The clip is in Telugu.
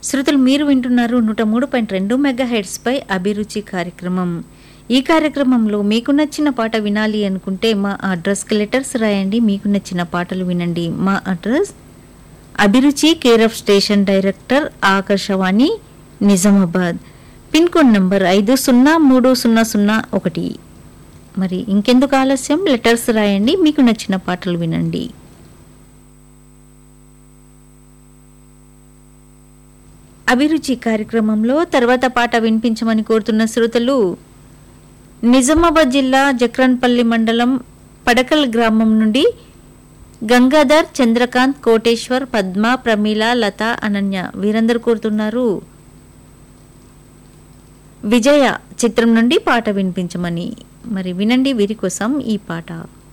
శ్రోతలు మీరు వింటున్నారు నూట మూడు పాయింట్ రెండు మెగా హెడ్స్పై అభిరుచి కార్యక్రమం ఈ కార్యక్రమంలో మీకు నచ్చిన పాట వినాలి అనుకుంటే మా అడ్రస్కి లెటర్స్ రాయండి మీకు నచ్చిన పాటలు వినండి మా అడ్రస్ అభిరుచి care of station director Akashvani Nizamabad pin code number ఐదు సున్నా మూడు సున్నా సున్నా ఒకటి మరి ఇంకెందుకు ఆలస్యం లెటర్స్ రాయండి మీకు నచ్చిన పాటలు వినండి అభిరుచి కార్యక్రమంలో తర్వాత పాట వినిపించమని కోరుతున్న శ్రోతలు నిజామాబాద్ జిల్లా జక్రన్పల్లి మండలం పడకల్ గ్రామం నుండి గంగాధర్ చంద్రకాంత్ కోటేశ్వర్ పద్మ ప్రమీల లత అనన్య వీరందరూ కోరుతున్నారు విజయ చిత్రం నుండి పాట వినిపించమని మరి వినండి వీరి కోసం ఈ పాట